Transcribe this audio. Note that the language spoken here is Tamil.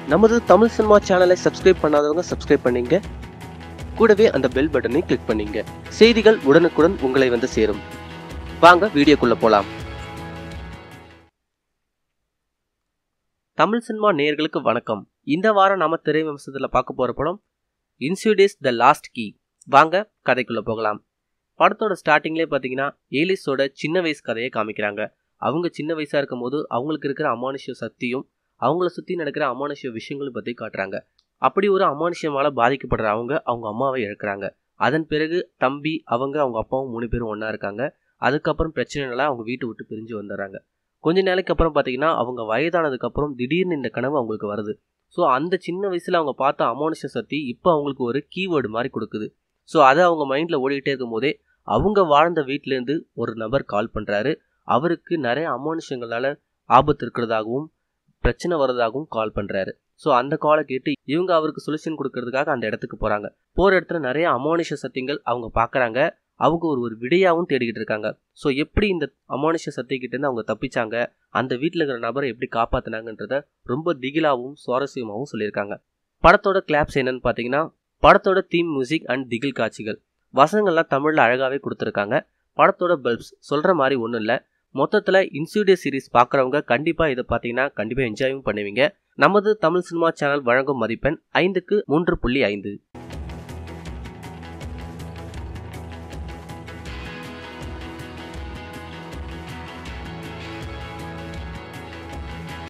நமது தமிழ் சினிமா சேனலை சப்ஸ்கிரைப் பண்ணாதவங்க சப்ஸ்கிரைப் பண்ணீங்க கூடவே அந்த பெல் பட்டனை கிளிக் பண்ணீங்க செய்திகள் உடனுக்குடன் உங்களை வந்து சேரும் வாங்க வீடியோக்குள்ள போலாம் தமிழ் சினிமா நேயர்களுக்கு வணக்கம் இந்த வாரம் நாம திரை விமர்சனத்தில் பார்க்க போற படம் இன்சியூடேஸ் த லாஸ்ட் கீ வாங்க கதைக்குள்ள போகலாம் படத்தோட ஸ்டார்டிங்லேயே பார்த்தீங்கன்னா ஏலிஸோட சின்ன வயசு கதையை காமிக்கிறாங்க அவங்க சின்ன வயசாக இருக்கும்போது அவங்களுக்கு இருக்கிற அமானுஷ்ய சக்தியும் அவங்கள சுற்றி நடக்கிற அமானுஷ்ய விஷயங்களும் பற்றி காட்டுறாங்க அப்படி ஒரு அமானுஷ்யமால பாதிக்கப்படுற அவங்க அவங்க அம்மாவை இழக்கிறாங்க அதன் பிறகு தம்பி அவங்க அவங்க அப்பாவும் மூணு பேரும் ஒன்றா இருக்காங்க அதுக்கப்புறம் பிரச்சனைனால அவங்க வீட்டை விட்டு பிரிஞ்சு வந்துடுறாங்க கொஞ்ச நாளைக்கு அப்புறம் பார்த்தீங்கன்னா அவங்க வயதானதுக்கப்புறம் திடீர்னு இந்த கனவு அவங்களுக்கு வருது ஸோ அந்த சின்ன வயசில் அவங்க பார்த்த அமானுஷ்ய சக்தி இப்போ அவங்களுக்கு ஒரு கீவேர்டு மாதிரி கொடுக்குது ஸோ அதை அவங்க மைண்டில் ஓடிக்கிட்டே இருக்கும்போதே அவங்க வாழ்ந்த வீட்டிலேருந்து ஒரு நபர் கால் பண்ணுறாரு அவருக்கு நிறைய அமானுஷங்களால் ஆபத்து இருக்கிறதாகவும் பிரச்சனை வர்றதாகவும் கால் பண்ணுறாரு ஸோ அந்த காலை கேட்டு இவங்க அவருக்கு சொல்யூஷன் கொடுக்கறதுக்காக அந்த இடத்துக்கு போகிறாங்க போகிற இடத்துல நிறைய அமானுஷ சத்தியங்கள் அவங்க பார்க்குறாங்க அவங்க ஒரு ஒரு விடையாகவும் தேடிக்கிட்டு இருக்காங்க ஸோ எப்படி இந்த அமானுஷ சத்தியக்கிட்டேருந்து அவங்க தப்பிச்சாங்க அந்த வீட்டில் இருக்கிற நபரை எப்படி காப்பாற்றினாங்கன்றத ரொம்ப திகிலாகவும் சுவாரஸ்யமாகவும் சொல்லியிருக்காங்க படத்தோட கிளாப்ஸ் என்னன்னு பார்த்தீங்கன்னா படத்தோட தீம் மியூசிக் அண்ட் திகில் காட்சிகள் வசனங்கள்லாம் தமிழில் அழகாகவே கொடுத்துருக்காங்க படத்தோட பல்ப்ஸ் சொல்கிற மாதிரி ஒன்றும் இல்லை மொத்தத்தில் இன்சூடியஸ் சீரிஸ் பார்க்குறவங்க கண்டிப்பாக இதை பார்த்தீங்கன்னா கண்டிப்பாக என்ஜாயும் பண்ணுவீங்க நமது தமிழ் சினிமா சேனல் வழங்கும் மதிப்பெண் ஐந்துக்கு மூன்று புள்ளி ஐந்து